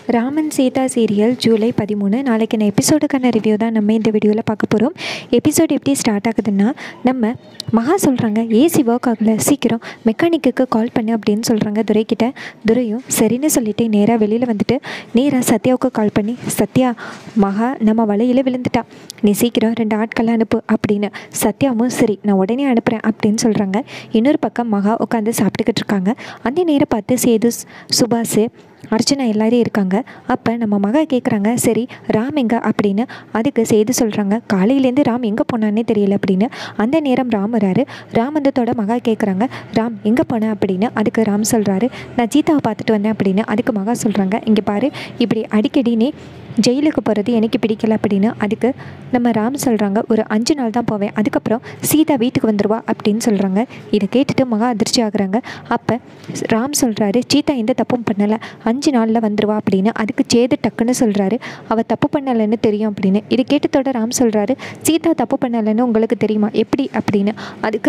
Raman Sita serial July பதிமூணு நாளைக்கு நான் எபிசோடுக்கான ரிவ்யூ தான் நம்ம இந்த வீடியோவில் பார்க்க போகிறோம் எபிசோட் எப்படி ஸ்டார்ட் ஆகுதுன்னா நம்ம மகா சொல்கிறாங்க ஏசி ஒர்க் ஆகலை சீக்கிரம் மெக்கானிக்கு கால் பண்ணு அப்படின்னு சொல்கிறாங்க துரைக்கிட்ட துரையும் சரின்னு சொல்லிட்டு நேராக வெளியில் வந்துட்டு நேராக சத்யாவுக்கு கால் பண்ணி சத்யா மகா நம்ம வலையில் விழுந்துட்டா நீ சீக்கிரம் ரெண்டு ஆட்களை அனுப்பு அப்படின்னு சத்யாவும் சரி நான் உடனே அனுப்புகிறேன் அப்படின்னு சொல்கிறாங்க இன்னொரு பக்கம் மகா உட்காந்து சாப்பிட்டுக்கிட்டு இருக்காங்க அந்த நேரம் பார்த்து சேது சுபாஷ் அர்ச்சனா எல்லாரும் இருக்காங்க அப்போ நம்ம மகா கேட்குறாங்க சரி ராம் எங்க அப்படின்னு அதுக்கு செய்து சொல்கிறாங்க காலையிலேருந்து ராம் எங்கே போனான்னே தெரியல அப்படின்னு அந்த நேரம் ராம் வராரு ராம் வந்ததோட மகா கேட்குறாங்க ராம் எங்கே போன அப்படின்னு அதுக்கு ராம் சொல்கிறாரு நான் சீதாவை பார்த்துட்டு வந்தேன் அப்படின்னு அதுக்கு மகா சொல்கிறாங்க இங்கே பாரு இப்படி அடிக்கடி நீ ஜெயிலுக்கு போகிறது எனக்கு பிடிக்கல அப்படின்னு அதுக்கு நம்ம ராம் சொல்கிறாங்க ஒரு அஞ்சு நாள் தான் போவேன் அதுக்கப்புறம் சீதா வீட்டுக்கு வந்துடுவா அப்படின்னு சொல்கிறாங்க இதை கேட்டுட்டு மகா அதிர்ச்சி ஆகுறாங்க அப்போ ராம் சொல்கிறாரு சீதா எந்த தப்பும் பண்ணலை அஞ்சு நாளில் வந்துடுவா அப்படின்னு அதுக்கு சேது டக்குன்னு சொல்கிறாரு அவள் தப்பு பண்ணலைன்னு தெரியும் அப்படின்னு இது கேட்டதோட ராம் சொல்கிறாரு சீதா தப்பு பண்ணலைன்னு உங்களுக்கு தெரியுமா எப்படி அப்படின்னு அதுக்கு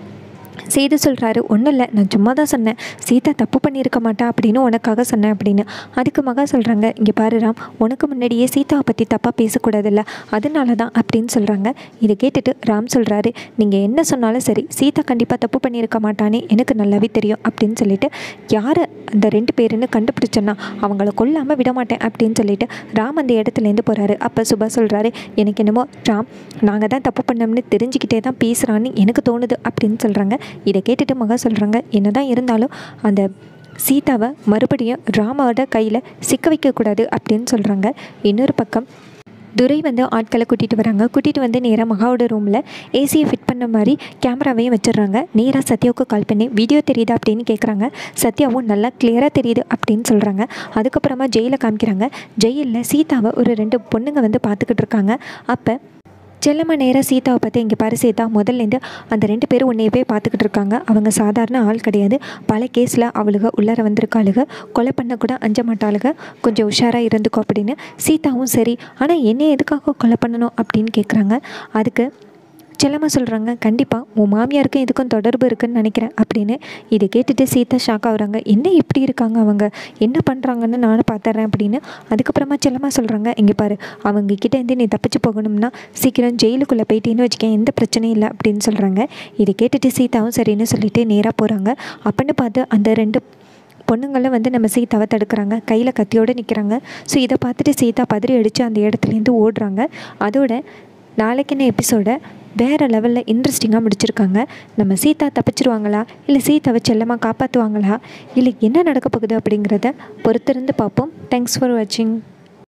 சேது சொல்கிறாரு ஒன்றும் இல்லை நான் சும்மா தான் சொன்னேன் சீதா தப்பு பண்ணியிருக்க மாட்டா அப்படின்னு உனக்காக சொன்னேன் அப்படின்னு அதுக்கு மகா சொல்கிறாங்க இங்கே பாரு ராம் உனக்கு முன்னாடியே சீதாவை பற்றி தப்பாக பேசக்கூடாதுல்ல அதனால தான் அப்படின்னு சொல்கிறாங்க இதை கேட்டுட்டு ராம் சொல்கிறாரு நீங்கள் என்ன சொன்னாலும் சரி சீதா கண்டிப்பாக தப்பு பண்ணியிருக்க மாட்டானே எனக்கு நல்லாவே தெரியும் அப்படின்னு சொல்லிட்டு யார் அந்த ரெண்டு பேருன்னு கண்டுபிடிச்சோன்னா அவங்கள கொல்லாமல் விட மாட்டேன் அப்படின்னு சொல்லிட்டு ராம் அந்த இடத்துலேருந்து போகிறாரு அப்போ சுபா சொல்கிறாரு எனக்கு என்னமோ ராம் நாங்கள் தான் தப்பு பண்ணோம்னு தெரிஞ்சுக்கிட்டே தான் பேசுகிறான்னு எனக்கு தோணுது அப்படின்னு சொல்கிறாங்க இதை கேட்டுட்டு மகா சொல்கிறாங்க என்ன தான் இருந்தாலும் அந்த சீதாவை மறுபடியும் ராமாவோட கையில் சிக்க வைக்கக்கூடாது அப்படின்னு சொல்கிறாங்க இன்னொரு பக்கம் துரை வந்து ஆட்களை கூட்டிகிட்டு வராங்க கூட்டிகிட்டு வந்து நேராக மகாவோட ரூமில் ஏசியை ஃபிட் பண்ண மாதிரி கேமராவையும் வச்சிடுறாங்க நேராக சத்யாவுக்கு கால் பண்ணி வீடியோ தெரியுதா அப்படின்னு கேட்குறாங்க சத்யாவும் நல்லா கிளியராக தெரியுது அப்படின்னு சொல்கிறாங்க அதுக்கப்புறமா ஜெயிலில் காமிக்கிறாங்க ஜெயிலில் சீதாவை ஒரு ரெண்டு பொண்ணுங்க வந்து பார்த்துக்கிட்டு இருக்காங்க அப்போ செல்லம்மா நேராக சீதாவை பார்த்து இங்கே பாரு சீதா முதல்லேருந்து அந்த ரெண்டு பேரும் உன்னையவே பார்த்துக்கிட்டு இருக்காங்க அவங்க சாதாரண ஆள் கிடையாது பல கேஸில் அவளுக உள்ளார வந்திருக்காளுக கொலை பண்ண கூட அஞ்ச மாட்டாளுக கொஞ்சம் உஷாராக இருந்துக்கோ அப்படின்னு சீதாவும் சரி ஆனால் என்னை எதுக்காக கொலை பண்ணணும் அப்படின்னு கேட்குறாங்க அதுக்கு செல்லம்மா சொல்கிறாங்க கண்டிப்பாக உன் மாமியாருக்கும் இதுக்கும் தொடர்பு இருக்குன்னு நினைக்கிறேன் அப்படின்னு இதை கேட்டுட்டு சீதா ஷாக் ஆகுறாங்க என்ன இப்படி இருக்காங்க அவங்க என்ன பண்ணுறாங்கன்னு நானும் பார்த்துட்றேன் அப்படின்னு அதுக்கப்புறமா செல்லம்மா சொல்கிறாங்க இங்கே பாரு அவங்க கிட்ட இருந்து நீ தப்பிச்சு போகணும்னா சீக்கிரம் ஜெயிலுக்குள்ளே போயிட்டேன்னு வச்சுக்கேன் எந்த பிரச்சனையும் இல்லை அப்படின்னு சொல்கிறாங்க இதை கேட்டுட்டு சீதாவும் சரின்னு சொல்லிட்டு நேராக போகிறாங்க அப்படின்னு பார்த்து அந்த ரெண்டு பொண்ணுங்களும் வந்து நம்ம சீதாவை தடுக்கிறாங்க கையில் கத்தியோடு நிற்கிறாங்க ஸோ இதை பார்த்துட்டு சீதா பதறி அடித்து அந்த இடத்துலேருந்து ஓடுறாங்க அதோட நாளைக்குன்னு எபிசோடை வேறு லெவலில் இன்ட்ரெஸ்டிங்காக முடிச்சிருக்காங்க நம்ம சீதா தப்பிச்சிருவாங்களா இல்லை சீதாவை செல்லமாக காப்பாற்றுவாங்களா இல்லை என்ன நடக்க போகுது அப்படிங்கிறத பொறுத்திருந்து பார்ப்போம் தேங்க்ஸ் ஃபார் வாட்சிங்